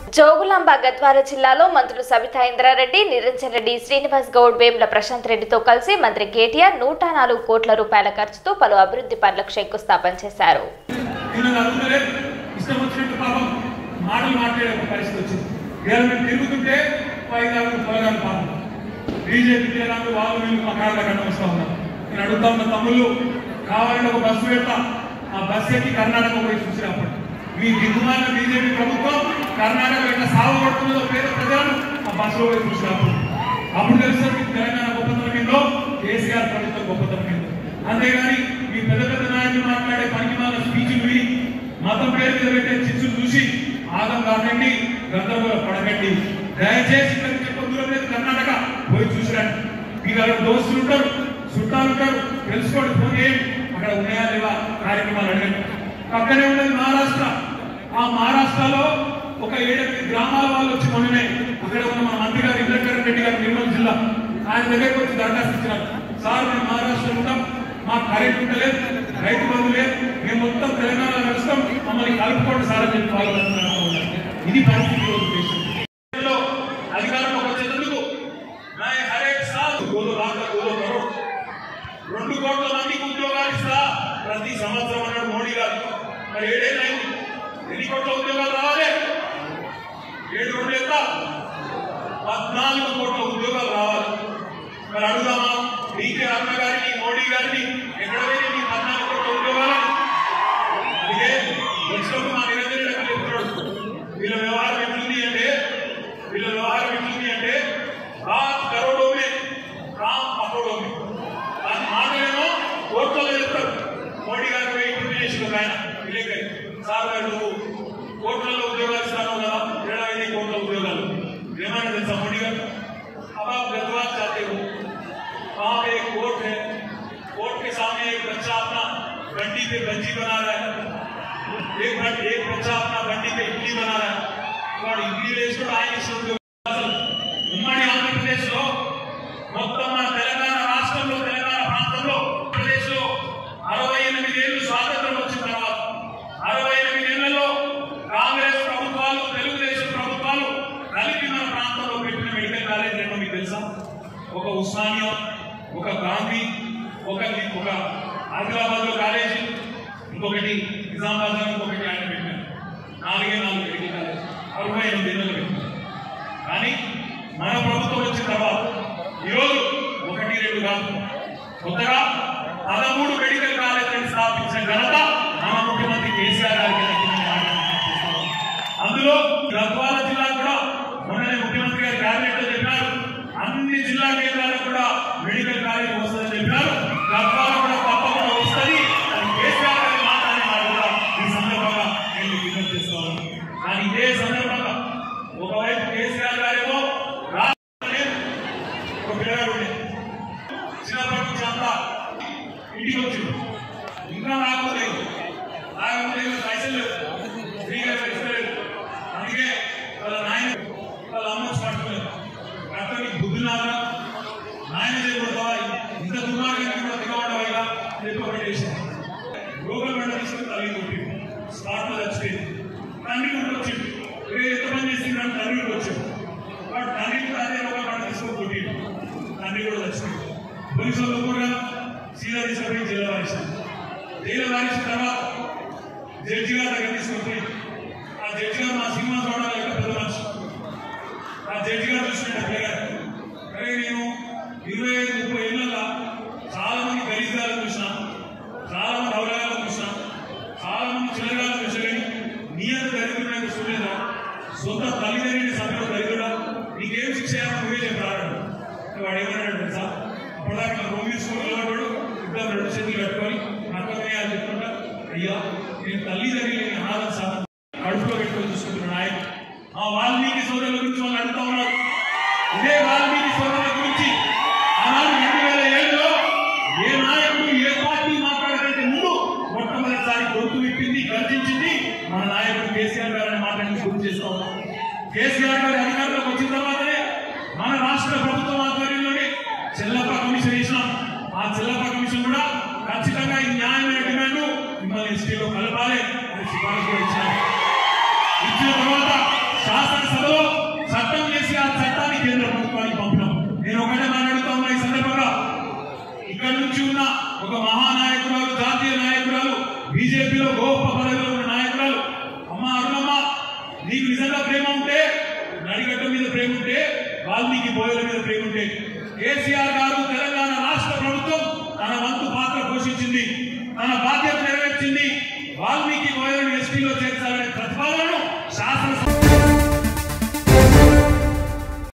జోగులాంబ గద్వాల జిల్లాలో మంత్రులు సబితా ఇంద్రారెడ్డి నిరంజన్ రెడ్డి శ్రీనివాస్ గౌడ్ వేముల ప్రశాంత్ రెడ్డితో కలిసి మంత్రి కేటీఆర్ నూట నాలుగు కోట్ల రూపాయల ఖర్చుతో పలు అభివృద్ధి పనులకు శంకుస్థాపన చేశారు వీళ్ళని అడుగుతలే ఇష్టం వచ్చినట్టు పాపం మాటలు మాట్లాడే ఒక పరిస్థితి వచ్చింది వీళ్ళు మేము తిరుగుతుంటే పైదాలు త్వరగా పాపం బీజేపీ జనాలు వాళ్ళు వీళ్ళు మా కాళ్ళ కట్ట వస్తూ ఉన్నారు నేను అడుగుతా ఉన్న తమ్ముళ్ళు కావాలని ఒక బస్సు పెడతా ఆ బస్సు ఎక్కి కర్ణాటక పోయి చూసినప్పుడు మీ దిగుమాన బీజేపీ ప్రభుత్వం కర్ణాటక ఎట్లా సాగు పడుతున్నదో పేద ప్రజలను ఆ బస్సులో పోయి చూసినప్పుడు అప్పుడు తెలుస్తుంది మీకు తెలంగాణ గొప్పతనం ఏందో కేసీఆర్ ప్రభుత్వం గొప్పతనం ఏందో అంతేగాని మీ పెద్ద పెద్ద నాయకులు మాట్లాడే పనికి మాల స్పీచ్లు విని మతం పేరు మీద పెట్టే చిచ్చులు చూసి ఆగం కాకండి గందరగోళ పడకండి దయచేసి ఇక్కడ చెప్ప దూరం లేదు కర్ణాటక పోయి చూసిరండి మీకు అక్కడ దోస్తులు ఉంటారు చుట్టాలు ఉంటారు తెలుసుకోండి ఫోన్ చేయండి అక్కడ ఉన్నాయా లేవా కార్యక్రమాలు అడగండి పక్కనే ఉన్నది మహారాష్ట్ర ఆ మహారాష్ట్రలో ఒక ఏడెనిమిది గ్రామాల వాళ్ళు వచ్చి మొన్ననే అక్కడ ఉన్న మన మంత్రి గారు ఇంద్రకరణ్ రెడ్డి గారు నిర్మల్ జిల్లా ఆయన దగ్గరికి వచ్చి దరఖాస్తు ఇచ్చినారు సార్ మేము మహారాష్ట్రలో ఉంటాం మాకు కరెంట్ ఉండలేదు రైతు బంధు లేదు మేము మొత్తం తెలంగాణలో నడుస్తాం మమ్మల్ని కలుపుకోండి సార్ అని చెప్పి వాళ్ళు అంటున్నారు. ఇది పరిస్థితి ఈరోజు దేశంలో అధికారంలోకి వచ్చేందుకు मैं हर एक साल दो दो लाख दो दो करोड़ రెండు కోట్ల మందికి ఉద్యోగాలు ఇస్తా ప్రతి సంవత్సరం అన్నాడు మోడీ గారు మరి ఏడేళ్ళైంది ఎన్ని కోట్ల ఉద్యోగాలు రావాలి ఏడు రెండు ఎంత పద్నాలుగు కోట్ల ఉద్యోగాలు రావాలి మరి అడుగుదామా డీకే అరుణ గారిని మోడీ గారిని ఎక్కడ పోయి నీ పద్నాలుగు కోట్ల ఉద్యోగాలు అందుకే వచ్చినప్పుడు మా నిరంజన్ రెడ్డి చెప్తున్నాడు వీళ్ళ వ్యవహారం ఎట్లుంది అంటే వీళ్ళ వ్యవహారం ఎట్లుంది అంటే రాత్ కరోడో మే రామ్ పకోడో మే ఆ మాటలేమో కోట్లలో చెప్తారు మోడీ గారు పోయి ఇంటర్వ్యూ చేసిన ఒక ఆయన విలేకరి సార్ గారు నువ్వు కోట్లలో ఉద్యోగాలు ఇస్తాను కదా ఏడాది కోట్ల ఉద్యోగాలు ఏమైనా తెలుసా మోడీ గారు अब आप गद्वाल चाहते हो वहां पे एक कोर्ट है कोर्ट के सामने एक बच्चा अपना बंडी पे बंजी बना रहा है एक बं- एक बच्चा अपना बंडी पे इडली बना रहा है వాడు ఇడ్లీ వేసుకుని ఆయన ఇష్టం అసలు ఉమ్మడి ఆంధ్రప్రదేశ్లో మొత్తం మన తెలంగాణ రాష్ట్రంలో తెలంగాణ ప్రాంతంలో ప్రదేశ్లో అరవై ఎనిమిది ఏళ్ళు స్వాతంత్రం వచ్చిన తర్వాత అరవై ఎనిమిది ఏళ్లలో కాంగ్రెస్ ప్రభుత్వాలు తెలుగుదేశం ప్రభుత్వాలు కలిపి మన ప్రాంతంలో పెట్టిన మెడికల్ కాలేజ్ ఏంటో మీకు తెలుసా ఒక ఉస్మానియా ఒక గాంధీ ఒక ఒక ఆదిలాబాద్ లో కాలేజీ ఇంకొకటి నిజామాబాద్ లో ఇంకొకటి ఆయన పెట్టారు నాలుగే నాలుగు మెడికల్ కాలేజ్ అరవై ఎనిమిది ఏళ్ళు పెట్టారు కానీ మన ప్రభుత్వం వచ్చిన తర్వాత ఈరోజు ఒకటి రెండు కాదు కొత్తగా పదమూడు మెడికల్ కాలేజీలను స్థాపించిన ఘనత మన ముఖ్యమంత్రి కేసీఆర్ గారికి దక్కిందని మాట నేను చేస్తున్నాను. అందులో గద్వాల జిల్లా కూడా మొన్ననే ముఖ్యమంత్రి గారు క్యాబినెట్ లో చెప్పారు అన్ని జిల్లా కేంద్రాలకు కూడా మెడికల్ కాలేజ్ వస్తుందని చెప్పారు గద్వాల కూడా తప్పకుండా వస్తుంది అని కేసీఆర్ గారి మాట అనే మాట కూడా ఈ సందర్భంగా నేను విజ్ఞప్తి చేస్తున్నాను కానీ ఇదే సందర్భంగా ఒకవైపు కేసీఆర్ గారేమో రాష్ట్రంలోనే ఒక పిల్లగాడు ఉండే చిన్నప్పటి నుంచి అంతా ఇంటికి వచ్చిండు ఇంకా రాకపోలేదు రాకపోలేదు పైసలు లేవు ఫ్రీగా పెంచలేదు అందుకే వాళ్ళ నాయన వాళ్ళ అమ్మ పట్టుకోలేదు అక్కడ బుద్ధి నాగా నాయన చేయకూడదా ఇంత దుర్మార్గంగా కూడా దిగబడవైగా చెప్పి ఒకటి చేసింది రోగం వెంట తీసుకుని తల్లి కొట్టి స్పాట్ లో చచ్చిపోయింది తండ్రి కూడా వచ్చింది ఏ ఎంత పని చేసింది అని తండ్రి కూడా వచ్చాడు వాడు తండ్రి కూడా అదే రోగం వెంట తీసుకొని కొట్టి తండ్రి కూడా చచ్చిపోయింది పోలీసు వాళ్ళు కూడా సీదా తీసుకుపోయి జైలు వారించారు జైలు వారించిన తర్వాత జడ్జి గారి దగ్గర తీసుకుపోయి ఆ జడ్జి గారు మా సినిమా చూడాలి యొక్క పెద్ద మనిషి ఆ జడ్జి గారు చూసినట్టు అడిగారు అరే నేను ఇరవై ఐదు ముప్పై ఏళ్ళ చాలా మంది గరీబ్గాలను చూసినా చాలా మంది అవగాహన చూసినా చాలా మంది చిన్నగాలను చూసా కానీ నీ అంత దరిద్రుడు చూడలేదా సొంత తల్లిదండ్రుని సభ్యుడు దరిద్రుడా నీకేం శిక్ష చేయాలని నువ్వే చెప్పాడు వాడు ఏమన్నాడు తెలుసా అప్పటిదాకా రోమి స్కూల్ నిలబడ్డాడు ఇద్దరు రెండు చేతులు కట్టుకొని అక్కడనే చెప్తుంటా అయ్యా నేను తల్లిదండ్రులు లేని అనాథం సార్ కడుపులో పెట్టుకొని చూసుకుంటున్న నాయకుడు ఆ వాల్మీకి సోదరుల గురించి వాళ్ళు అడుగుతా ఉన్నారు ఇదే వాల్మీకి సోదరుల గురించి ఆనాడు రెండు వేల ఏడులో ఏ నాయకుడు ఏ పార్టీ మాట్లాడకంటే ముందు మొట్టమొదటిసారి గొంతు విప్పింది గర్జించింది మన నాయకుడు కేసీఆర్ గారు అనే మాటని గుర్తు చేస్తా ఉన్నాం కేసీఆర్ గారి అధికారంలోకి వచ్చిన తర్వాతనే మన రాష్ట్ర ప్రభుత్వం ఆధ్వర్యంలోనే చెల్లప్ప కమిషన్ వేసినాం ఆ చెల్లప్ప కమిషన్ కూడా ఖచ్చితంగా ఈ న్యాయమైన డిమాండ్ మిమ్మల్ని ఎస్టీలో కలపాలి అని సిఫారసు కూడా ఇచ్చినాం ఇచ్చిన తర్వాత శాసన శాసనసభలో చట్టం చేసి ఆ చట్టాన్ని కేంద్ర ప్రభుత్వానికి పంపినాం నేను ఒకటే మాట్లాడుతా ఉన్నా ఈ సందర్భంగా ఇక్కడ నుంచి ఉన్న ఒక మహానాయకురాలు జాతీయ నాయకురాలు బీజేపీలో గొప్ప పదవిలో ఉన్న నాయకురాలు అమ్మ అరుణమ్మ నీకు నిజంగా ప్రేమ ఉంటే నడిగడ్డ మీద ప్రేమ ఉంటే వాల్మీకి బోయల మీద ప్రేమ ఉంటే కేసీఆర్ గారు తెలంగాణ రాష్ట్ర ప్రభుత్వం తన వంతు పాత్ర పోషించింది తన బాధ్యత నెరవేర్చింది వాల్మీకి బోయల